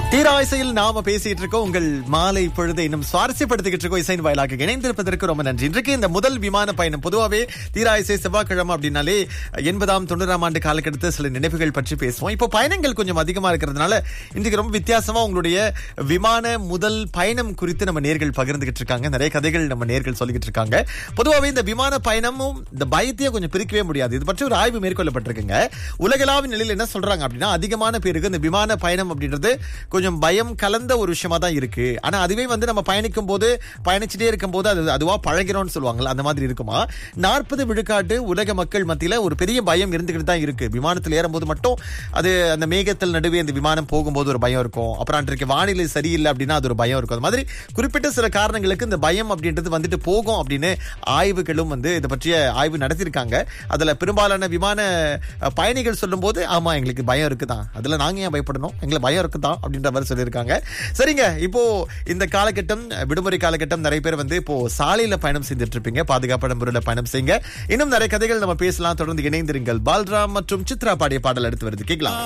தீராய்சையில் நாம பேசிட்டு இருக்கோம் உங்கள் மாலை பொழுது இன்னும் சுவாரஸ்யப்படுத்திக்கிட்டு இருக்கோம் இசையின் வாயிலாக இணைந்திருப்பதற்கு ரொம்ப நன்றி இன்றைக்கு இந்த முதல் விமான பயணம் பொதுவாகவே தீராய்சை செவ்வாய்க்கிழமை அப்படின்னாலே எண்பதாம் தொண்ணூறாம் ஆண்டு காலக்கெடுத்து சில நினைவுகள் பற்றி பேசுவோம் இப்போ பயணங்கள் கொஞ்சம் அதிகமா இருக்கிறதுனால இன்றைக்கு ரொம்ப வித்தியாசமா உங்களுடைய விமான முதல் பயணம் குறித்து நம்ம நேர்கள் பகிர்ந்துகிட்டு இருக்காங்க நிறைய கதைகள் நம்ம நேர்கள் சொல்லிக்கிட்டு இருக்காங்க பொதுவாகவே இந்த விமான பயணமும் இந்த பயத்தையே கொஞ்சம் பிரிக்கவே முடியாது இது பற்றி ஒரு ஆய்வு மேற்கொள்ளப்பட்டிருக்குங்க உலகளாவிய நிலையில் என்ன சொல்றாங்க அப்படின்னா அதிகமான பேருக்கு இந்த விமான பயணம் அப்படின்றது கொஞ்சம் பயம் கலந்த ஒரு விஷயமா தான் இருக்கு ஆனா அதுவே வந்து நம்ம பயணிக்கும் போது பயணிச்சுட்டே இருக்கும் போது அது அதுவா பழகிறோம்னு சொல்லுவாங்கல்ல அந்த மாதிரி இருக்குமா நாற்பது விழுக்காட்டு உலக மக்கள் மத்தியில ஒரு பெரிய பயம் இருந்துகிட்டு தான் இருக்கு விமானத்தில் ஏறும்போது மட்டும் அது அந்த மேகத்தில் நடுவே அந்த விமானம் போகும்போது ஒரு பயம் இருக்கும் அப்புறம் அன்றைக்கு வானிலை சரியில்லை அப்படின்னா அது ஒரு பயம் இருக்கும் அது மாதிரி குறிப்பிட்ட சில காரணங்களுக்கு இந்த பயம் அப்படின்றது வந்துட்டு போகும் அப்படின்னு ஆய்வுகளும் வந்து இதை பற்றிய ஆய்வு நடத்தியிருக்காங்க அதுல பெரும்பாலான விமான அஹ், பயணிகள் சொல்லும்போது ஆமா எங்களுக்கு பயம் இருக்குதான் அதுல நாங்க ஏன் பயப்படணும் எங்களுக்கு பயம் இருக்குதான் அப்படின்ற மாதிரி சொல்லியிருக்காங்க சரிங்க இப்போ இந்த காலகட்டம் விடுமுறை காலகட்டம் நிறைய பேர் வந்து இப்போ சாலையில பயணம் செய்துட்டு இருப்பீங்க பாதுகாப்பான முறையில் பயணம் செய்யுங்க இன்னும் நிறைய கதைகள் நம்ம பேசலாம் தொடர்ந்து இணைந்திருங்கள் பால்ராம் மற்றும் சித்ரா பாடிய பாடல் எடுத்து வருது கேட்கலாம்